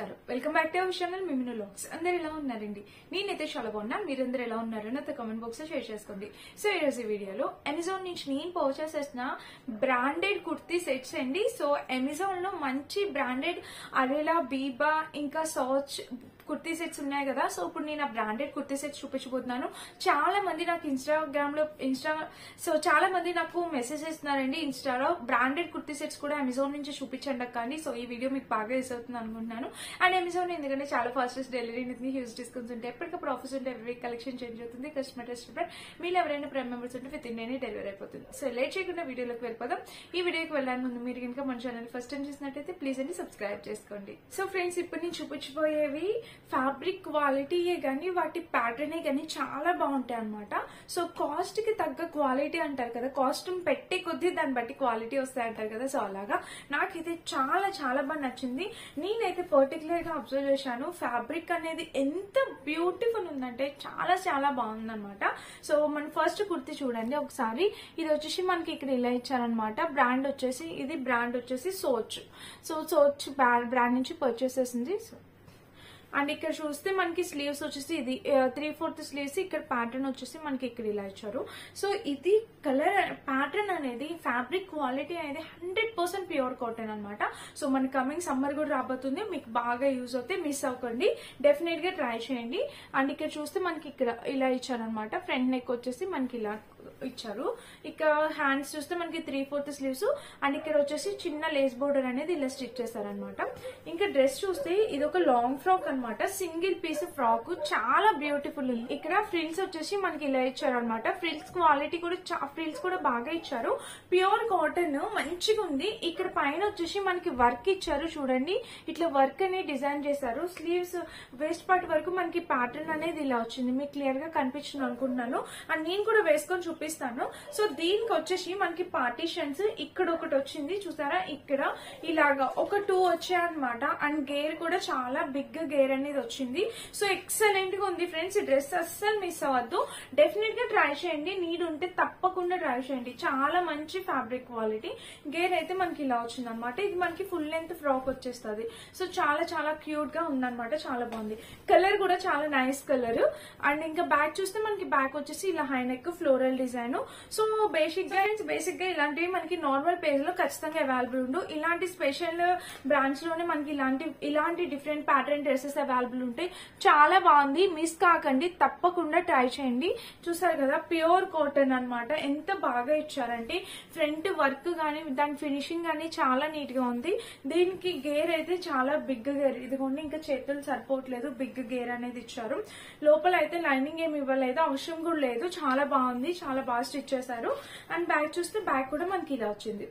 నమస్కారం welcome back to our channel మిమినో logs అందరు ఎలా ఉన్నారండి నేనైతే చాలా బాగున్నాను మీరందరూ ఎలా ఉన్నారు నాతో కమెంట్ బాక్స్ లో షేర్ చేసుకోండి సో ఈ రోజు ఈ వీడియోలో అమెజాన్ నుంచి నేను పర్చేస్ చేసిన బ్రాండెడ్ కుర్తీ సెట్స్ అండి సో అమెజాన్ లో మంచి బ్రాండెడ్ అరేలా బీబా ఇంకా సౌచ్ కుర్తీ సెట్స్ ఉన్నాయి కదా సో ఇప్పుడు నేను ఆ బ్రాండెడ్ కుర్తీ సెట్స్ చూపించబోతున్నాను చాలా మంది నాకు ఇన్స్టాగ్రామ్ లో ఇన్స్టా సో చాలా మంది నాకు మెసేజ్ ఇస్తున్నారండి ఇన్స్టాలో బ్రాండెడ్ కుర్తీ సెట్స్ కూడా అమెజాన్ నుంచి చూపించండి కానీ సో ఈ వీడియో మీకు బాగా యూస్ అవుతుంది అనుకుంటున్నాను అండ్ అమెజాన్ ఎందుకంటే చాలా ఫాస్టెస్ట్ డెలివరీ ఉంది హ్యూజ్ డిస్కౌంట్స్ ఉంటాయి ఎప్పటికప్పుడు ఆఫర్స్ ఉంటే ఎవ్రీ కలెక్షన్ చేంజ్ అవుతుంది కస్టమర్ టెస్ట్ మీరు ఎవరైనా ప్రైమ్ మెంబర్స్ ఉంటే విత్ ఇండియానే డెలివరీ అయిపోతుంది సో లేట్ చేయకుండా వీడియోలోకి వెళ్ళిపోదాం ఈ వీడియోకి వెళ్ళడానికి ముందు మీరు కనుక మన ఛానల్ ఫస్ట్ టైం చూసినట్టయితే ప్లీజ్ అండి సబ్స్క్రైబ్ చేసుకోండి సో ఫ్రెండ్స్ ఇప్పుడు నేను చూపించబోయేవి ఫ్యాబ్రిక్ క్వాలిటీయే కానీ వాటి ప్యాటర్నే కానీ చాలా బాగుంటాయి అనమాట సో కాస్ట్ కి తగ్గ క్వాలిటీ అంటారు కదా కాస్ట్యూమ్ పెట్టే కొద్దీ దాన్ని బట్టి క్వాలిటీ వస్తాయి అంటారు కదా సో అలాగా నాకైతే చాలా చాలా బాగా నచ్చింది నేనైతే పర్టికులర్ గా అబ్జర్వ్ చేశాను ఫ్యాబ్రిక్ అనేది ఎంత బ్యూటిఫుల్ ఉందంటే చాలా చాలా బాగుందన్నమాట సో మన ఫస్ట్ కుర్తి చూడండి ఒకసారి ఇది వచ్చేసి మనకి ఇక్కడ ఇలా ఇచ్చారనమాట బ్రాండ్ వచ్చేసి ఇది బ్రాండ్ వచ్చేసి సోచ్ సో సోచ్ బ్రాండ్ నుంచి పర్చేస్ చేసింది సో అండ్ ఇక్కడ చూస్తే మనకి స్లీవ్స్ వచ్చేసి ఇది త్రీ ఫోర్త్ స్లీవ్స్ ఇక్కడ ప్యాటర్న్ వచ్చేసి మనకి ఇక్కడ ఇలా ఇచ్చారు సో ఇది కలర్ ప్యాటర్న్ అనేది ఫ్యాబ్రిక్ క్వాలిటీ అనేది హండ్రెడ్ పర్సెంట్ ప్యూర్ కాటన్ అనమాట సో మన కమింగ్ సమ్మర్ కూడా రాబోతుంది మీకు బాగా యూజ్ అవుతే మిస్ అవ్వకండి డెఫినెట్ గా ట్రై చేయండి అండ్ ఇక్కడ చూస్తే మనకి ఇక్కడ ఇలా ఇచ్చారనమాట ఫ్రంట్ నెక్ వచ్చేసి మనకి ఇలా ఇచ్చారు ఇక్కడ హ్యాండ్స్ చూస్తే మనకి త్రీ ఫోర్త్ స్లీవ్స్ అండ్ ఇక్కడ వచ్చేసి చిన్న లేస్ బోర్డర్ అనేది ఇలా స్టిచ్ చేశారనమాట ఇంకా డ్రెస్ చూస్తే ఇది ఒక లాంగ్ ఫ్రాక్ అనమాట సింగిల్ పీస్ ఫ్రాక్ చాలా బ్యూటిఫుల్ ఉంది ఇక్కడ ఫ్రిల్స్ వచ్చేసి మనకి ఇలా ఇచ్చారనమాట ఫ్రిల్స్ క్వాలిటీ కూడా ఫ్రిల్స్ కూడా బాగా ఇచ్చారు ప్యూర్ కాటన్ మంచిగా ఉంది ఇక్కడ పైన వచ్చేసి మనకి వర్క్ ఇచ్చారు చూడండి ఇట్లా వర్క్ అనేది డిజైన్ చేశారు స్లీవ్స్ వేస్ట్ పార్ట్ వరకు మనకి ప్యాటర్న్ అనేది ఇలా వచ్చింది మీకు క్లియర్ గా కనిపించింది అనుకుంటున్నాను అండ్ నేను కూడా వేసుకొని చూపిస్తాను సో దీనికి వచ్చేసి మనకి పార్టీషన్స్ ఇక్కడ ఒకటి వచ్చింది చూసారా ఇక్కడ ఇలాగా ఒక టూ వచ్చాయన్నమాట అండ్ గేర్ కూడా చాలా బిగ్ గేర్ అనేది వచ్చింది సో ఎక్సలెంట్ గా ఉంది ఫ్రెండ్స్ ఈ డ్రెస్ అస్సలు మిస్ అవ్వద్దు డెఫినెట్ గా ట్రై చేయండి నీడ్ ఉంటే తప్పకుండా ట్రై చేయండి చాలా మంచి ఫ్యాబ్రిక్ క్వాలిటీ గేర్ అయితే మనకి ఇలా వచ్చింది అనమాట ఇది మనకి ఫుల్ లెంత్ ఫ్రాక్ వచ్చేస్తుంది సో చాలా చాలా క్యూట్ గా ఉందన్నమాట చాలా బాగుంది కలర్ కూడా చాలా నైస్ కలర్ అండ్ ఇంకా బ్యాక్ చూస్తే మనకి బ్యాక్ వచ్చేసి ఇలా high neck floral design so basic గా బేసిక్ గా ఇలాంటివి మనకి నార్మల్ పేజ్ లో ఖచ్చితంగా అవైలబుల్ ఉండు ఇలాంటి స్పెషల్ బ్రాంచ్ లోనే మనకి ఇలాంటి ఇలాంటి డిఫరెంట్ ప్యాటర్న్ డ్రెస్సెస్ అవైలబుల్ ఉంటాయి చాలా బాగుంది మిస్ కాకండి తప్పకుండా ట్రై చేయండి చూసారు కదా ప్యూర్ కాటన్ అన్నమాట ఎంత బాగా ఇచ్చారంటే ఫ్రంట్ వర్క్ గానీ దాని ఫినిషింగ్ గానీ చాలా నీట్ గా ఉంది దీనికి గేర్ అయితే చాలా బిగ్ గేర్ ఇదిగోండి ఇంకా చేతులు సరిపోవట్లేదు బిగ్ గేర్ అనేది ఇచ్చారు లోపల అయితే లైనింగ్ ఏమి ఇవ్వలేదు అవసరం కూడా లేదు చాలా బాగుంది చాలా బాగా స్టిచ్ చేశారు అండ్ బ్యాక్ చూస్తే బ్యాక్ కూడా మనకి ఇలా వచ్చింది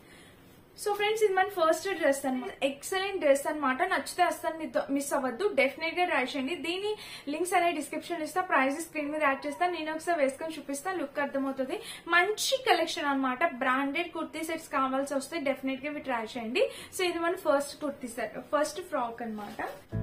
సో ఫ్రెండ్స్ ఇది మన ఫస్ట్ డ్రెస్ అనమాట ఎక్సలెంట్ డ్రెస్ అనమాట నచ్చితే అస్సలు మిస్ అవ్వద్దు డెఫినెట్ గా ట్రై చేయండి దీని లింక్స్ అనేది డిస్క్రిప్షన్ ఇస్తా ప్రైస్ స్క్రీన్ మీద యాడ్ చేస్తాను నేను ఒకసారి వేసుకొని చూపిస్తాను లుక్ అర్థమవుతుంది మంచి కలెక్షన్ అనమాట బ్రాండెడ్ కుర్తీ సెట్స్ కావాల్సి వస్తే డెఫినెట్ గా ఇవి ట్రై చేయండి సో ఇది మన first kurti set first frock అనమాట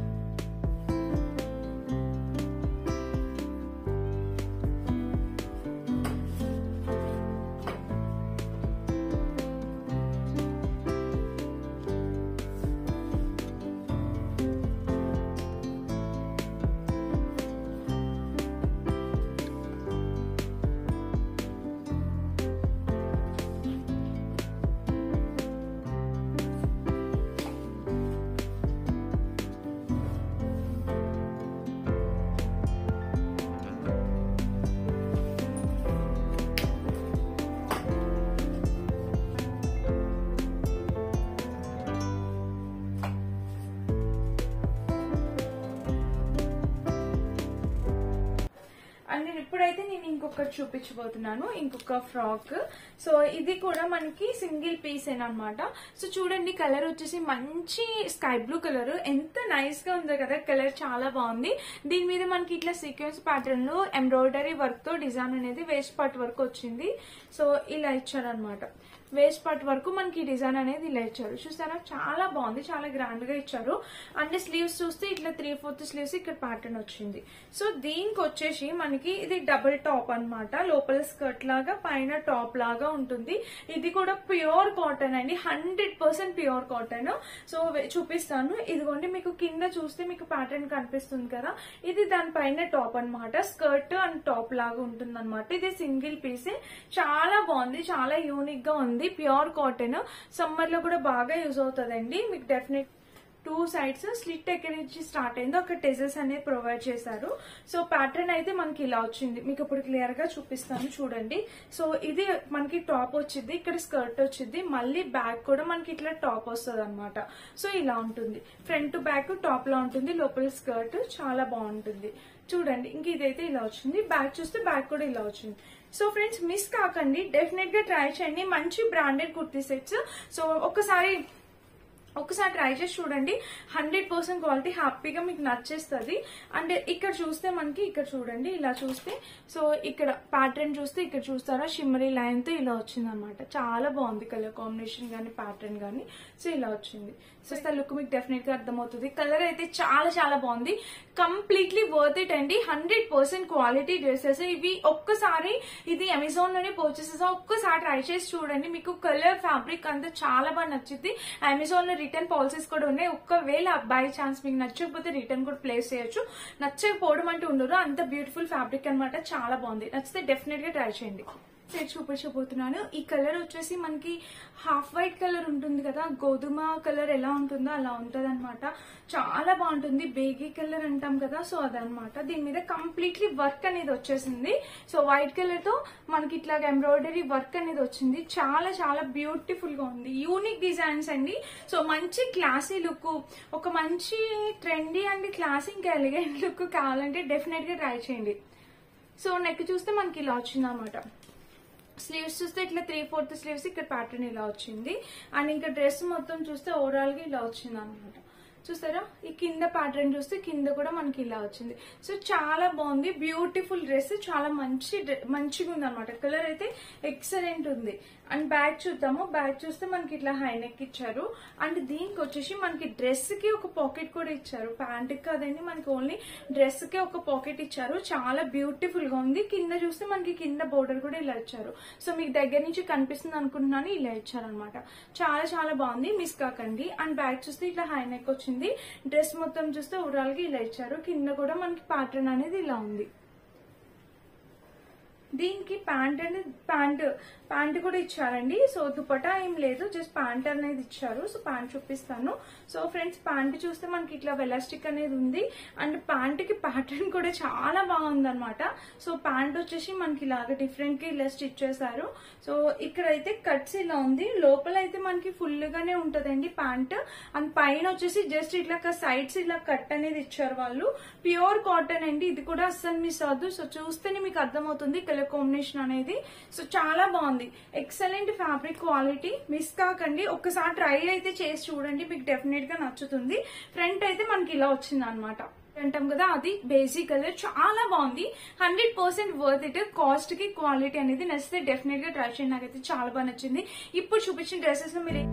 అండ్ నేను ఇప్పుడైతే నేను ఇంకొకటి చూపించబోతున్నాను ఇంకొక ఫ్రాక్ సో ఇది కూడా మనకి సింగిల్ పీస్ అనమాట సో చూడండి కలర్ వచ్చేసి మంచి స్కై బ్లూ కలర్ ఎంత నైస్ గా ఉందో కదా కలర్ చాలా బాగుంది దీని మీద మనకి ఇట్లా సీక్వెన్స్ ప్యాటర్న్ లో ఎంబ్రాయిడరీ వర్క్ తో డిజైన్ అనేది వేస్ట్ పార్ట్ వరకు వచ్చింది సో ఇలా ఇచ్చారనమాట వేస్ట్ పార్ట్ వరకు మనకి డిజైన్ అనేది ఇలా ఇచ్చారు చూసారా చాలా బాగుంది చాలా గ్రాండ్ గా ఇచ్చారు అంటే స్లీవ్స్ చూస్తే ఇట్లా త్రీ ఫోర్త్ స్లీవ్స్ ఇక్కడ ప్యాటర్న్ వచ్చింది సో దీనికి వచ్చేసి మనకి ఇది డబుల్ టాప్ అన్నమాట లోపల స్కర్ట్ లాగా పైన టాప్ లాగా ఉంటుంది ఇది కూడా ప్యూర్ కాటన్ అండి hundred percent pure cotton so వె- చూపిస్తాను ఇదిగోండి మీకు కింద చూస్తే మీకు ప్యాటర్న్ కనిపిస్తుంది కదా ఇది దానిపైన టాప్ అన్నమాట స్కర్ట్ అండ్ టాప్ లాగా ఉంటుంది అనమాట ఇది సింగిల్ పీస్ చాలా బాగుంది చాలా యూనిక్ గా ఉంది ప్యూర్ కాటన్ సమ్మర్ లో కూడా బాగా యూజ్ అవుతుందండి మీకు డెఫినెట్ టూ సైడ్స్ స్లిట్ ఎక్కడి నుంచి స్టార్ట్ అయిందో అక్కడ టెజెస్ అనేది ప్రొవైడ్ చేశారు సో ప్యాటర్న్ అయితే మనకి ఇలా వచ్చింది మీకు ఇప్పుడు క్లియర్ గా చూపిస్తాను చూడండి సో ఇది మనకి టాప్ వచ్చింది ఇక్కడ స్కర్ట్ వచ్చింది మళ్ళీ బ్యాక్ కూడా మనకి ఇట్లా టాప్ వస్తుంది అనమాట సో ఇలా ఉంటుంది ఫ్రంట్ బ్యాక్ టాప్ లా ఉంటుంది లోపల స్కర్ట్ చాలా బాగుంటుంది చూడండి ఇంక ఇదైతే ఇలా వచ్చింది బ్యాక్ చూస్తే బ్యాక్ కూడా ఇలా వచ్చింది సో ఫ్రెండ్స్ మిస్ కాకండి డెఫినెట్ గా ట్రై చేయండి మంచి బ్రాండెడ్ కుర్తీ సెట్స్ సో ఒకసారి ఒకసారి ట్రై చేసి చూడండి హండ్రెడ్ పర్సెంట్ క్వాలిటీ హ్యాపీగా మీకు నచ్చేస్తుంది అండ్ ఇక్కడ చూస్తే మనకి ఇక్కడ చూడండి ఇలా చూస్తే సో ఇక్కడ ప్యాటర్న్ చూస్తే ఇక్కడ చూస్తారా షిమ్మరీ లైన్ తో ఇలా వచ్చింది అనమాట చాలా బాగుంది కలర్ కాంబినేషన్ గానీ ప్యాటర్న్ గానీ సో ఇలా వచ్చింది సో అసలు లుక్ మీకు డెఫినెట్ గా అర్థమవుతుంది కలర్ అయితే చాలా చాలా బాగుంది కంప్లీట్లీ వర్త్ ఇట్ అండి హండ్రెడ్ పర్సెంట్ క్వాలిటీ డ్రెస్సెస్ ఇవి ఒక్కసారి ఇది అమెజాన్ లోనే పర్చేస్ ఒక్కసారి ట్రై చేసి చూడండి మీకు కలర్ ఫ్యాబ్రిక్ అంతా చాలా బాగా నచ్చుద్ది అమెజాన్ లో రిటర్న్ పాలసీస్ కూడా ఉన్నాయి ఒక్కవేళ బై ఛాన్స్ మీకు నచ్చకపోతే రిటర్న్ కూడా ప్లేస్ చేయొచ్చు నచ్చకపోవడం అంటూ ఉండదు అంత బ్యూటిఫుల్ ఫ్యాబ్రిక్ అన్నమాట చాలా బాగుంది నచ్చితే డెఫినెట్ గా ట్రై చేయండి సెట్ చూపించబోతున్నాను ఈ కలర్ వచ్చేసి మనకి హాఫ్ వైట్ కలర్ ఉంటుంది కదా గోధుమ కలర్ ఎలా ఉంటుందో అలా ఉంటది అనమాట చాలా బాగుంటుంది బేగీ కలర్ అంటాం కదా సో అదనమాట దీని మీద కంప్లీట్లీ వర్క్ అనేది వచ్చేసింది సో వైట్ కలర్ తో మనకి ఇట్లా ఎంబ్రాయిడరీ వర్క్ అనేది వచ్చింది చాలా చాలా బ్యూటిఫుల్ గా ఉంది యూనిక్ డిజైన్స్ అండి సో మంచి క్లాసీ లుక్ ఒక మంచి ట్రెండీ అండ్ క్లాసీ ఇంకా ఎలిగెంట్ లుక్ కావాలంటే డెఫినెట్ గా ట్రై చేయండి సో నెక్ చూస్తే మనకి ఇలా వచ్చింది అనమాట స్లీవ్స్ చూస్తే ఇట్లా త్రీ ఫోర్త్ స్లీవ్స్ ఇక్కడ ప్యాటర్న్ ఇలా వచ్చింది అండ్ ఇంకా డ్రెస్ మొత్తం చూస్తే ఓవరాల్ గా ఇలా వచ్చింది అనమాట చూస్తారా ఈ కింద ప్యాటర్న్ చూస్తే కింద కూడా మనకి ఇలా వచ్చింది సో చాలా బాగుంది బ్యూటిఫుల్ డ్రెస్ చాలా మంచి డ్రె- మంచిగా ఉంది అనమాట కలర్ అయితే ఎక్సలెంట్ ఉంది అండ్ బ్యాగ్ చూద్దాము బ్యాగ్ చూస్తే మనకి ఇట్లా హై నెక్ ఇచ్చారు అండ్ దీనికి వచ్చేసి మనకి డ్రెస్ కి ఒక పాకెట్ కూడా ఇచ్చారు ప్యాంట్ కి కాదండి మనకి ఓన్లీ డ్రెస్ కి ఒక పాకెట్ ఇచ్చారు చాలా బ్యూటిఫుల్ గా ఉంది కింద చూస్తే మనకి కింద బోర్డర్ కూడా ఇలా ఇచ్చారు సో మీకు దగ్గర నుంచి కనిపిస్తుంది అనుకుంటున్నాను ఇలా ఇచ్చారు అనమాట చాలా చాలా బాగుంది మిస్ కాకండి అండ్ బ్యాగ్ చూస్తే ఇట్లా హై నెక్ వచ్చింది డ్రెస్ మొత్తం చూస్తే ఓవరాల్ గా ఇలా ఇచ్చారు కింద కూడా మనకి ప్యాటర్న్ అనేది ఇలా ఉంది దీనికి ప్యాంట్ అనేది ప్యాంట్ ప్యాంట్ కూడా ఇచ్చారండి సో దుపటా ఏం లేదు జస్ట్ ప్యాంట్ అనేది ఇచ్చారు సో ప్యాంట్ చూపిస్తాను సో ఫ్రెండ్స్ ప్యాంట్ చూస్తే మనకి ఇట్లా వెలాస్టిక్ అనేది ఉంది అండ్ ప్యాంట్ కి ప్యాటర్న్ కూడా చాలా బాగుంది అనమాట సో ప్యాంట్ వచ్చేసి మనకి ఇలాగ డిఫరెంట్ గా ఇలా స్టిచ్ చేశారు సో ఇక్కడైతే కట్స్ ఇలా ఉంది లోపల అయితే మనకి ఫుల్ గానే ఉంటదండి ప్యాంట్ అండ్ పైన వచ్చేసి జస్ట్ ఇట్లా సైడ్స్ ఇలా కట్ అనేది ఇచ్చారు వాళ్ళు ప్యూర్ కాటన్ అండి ఇది కూడా అస్సలు మిస్ అవ్వద్దు సో చూస్తేనే మీకు అర్థమవుతుంది కలర్ కాంబినేషన్ అనేది సో చాలా బాగుంది ఎక్సలెంట్ ఫ్యాబ్రిక్ క్వాలిటీ మిస్ కాకండి ఒక్కసారి ట్రై అయితే చేసి చూడండి మీకు డెఫినెట్ గా నచ్చుతుంది ఫ్రంట్ అయితే మనకి ఇలా వచ్చింది అనమాట అంటాం కదా అది బేసిక్ కలర్ చాలా బాగుంది hundred percent worth it cost కి క్వాలిటీ అనేది నచ్చితే డెఫినెట్ గా ట్రై చేయండి నాకైతే చాలా బాగా నచ్చింది ఇప్పుడు చూపించిన డ్రెస్సెస్ లో మీరు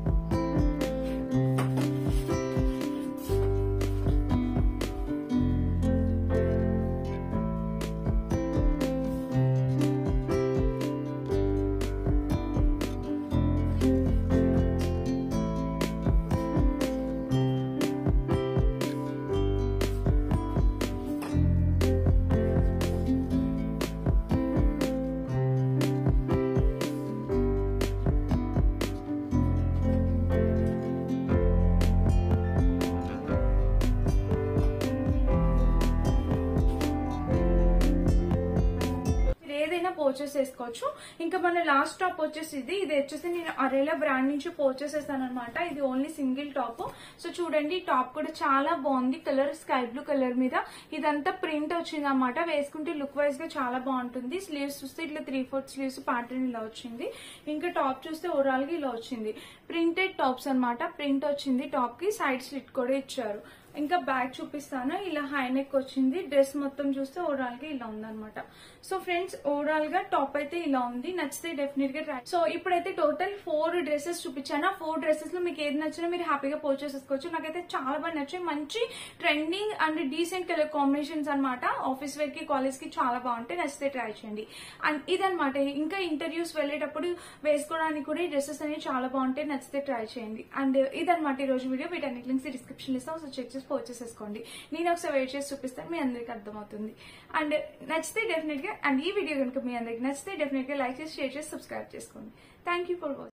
మీరు ఏదైనా పర్చేస్ చేసుకోవచ్చు ఇంకా మన లాస్ట్ టాప్ వచ్చేసి ఇది ఇది వచ్చేసి నేను అరేలా బ్రాండ్ నుంచి పర్చేస్ చేస్తాను అనమాట ఇది ఓన్లీ సింగిల్ టాప్ సో చూడండి ఈ టాప్ కూడా చాలా బాగుంది కలర్ స్కై బ్లూ కలర్ మీద ఇదంతా ప్రింట్ వచ్చింది అనమాట వేసుకుంటే లుక్ వైజ్ గా చాలా బాగుంటుంది స్లీవ్స్ చూస్తే ఇట్లా త్రీ ఫోర్త్ స్లీవ్స్ ప్యాటర్న్ ఇలా వచ్చింది ఇంకా టాప్ చూస్తే ఓవరాల్ గా ఇలా వచ్చింది ప్రింటెడ్ టాప్స్ అన్నమాట ప్రింట్ వచ్చింది టాప్ కి సైడ్ స్లిట్ కూడా ఇచ్చారు ఇంకా బ్యాగ్ చూపిస్తాను ఇలా హై నెక్ వచ్చింది డ్రెస్ మొత్తం చూస్తే ఓవరాల్ గా ఇలా ఉందన్నమాట సో ఫ్రెండ్స్ ఓవరాల్ గా టాప్ అయితే ఇలా ఉంది నచ్చితే డెఫినెట్ గా ట్రై సో ఇప్పుడైతే టోటల్ ఫోర్ డ్రెస్సెస్ చూపించాను ఆ ఫోర్ డ్రెస్సెస్ లో మీకు ఏది నచ్చినా మీరు హ్యాపీగా పర్చేస్ చేసుకోవచ్చు నాకైతే చాలా బాగా నచ్చాయి మంచి trending and decent colour combinations అన్నమాట ఆఫీస్ వేర్ కి కాలేజ్ కి చాలా బాగుంటాయి నచ్చితే ట్రై చేయండి అండ్ ఇదన్నమాట ఇంకా ఇంటర్వ్యూస్ వెళ్ళేటప్పుడు వేసుకోవడానికి కూడా ఈ డ్రెస్సెస్ అనేవి చాలా బాగుంటాయి నచ్చితే ట్రై చేయండి అండ్ ఇదన్నమాట ఈ రోజు వీడియో వీటన్నిటి లింక్స్ డిస్క్రిప్షన్ ఇస్తాం సో చెక్ చేసి పర్చేస్ చేసుకోండి నేను ఒకసారి వెయిట్ చేసి చూపిస్తాను మీ అందరికీ అర్థమవుతుంది అండ్ నచ్చితే డెఫినెట్ గా అండ్ ఈ వీడియో కనుక మీ అందరికి నచ్చితే డెఫినెట్ గా లైక్ చేసి షేర్ చేసి సబ్స్క్రైబ్ చేసుకోండి థ్యాంక్ యూ ఫర్ వాచింగ్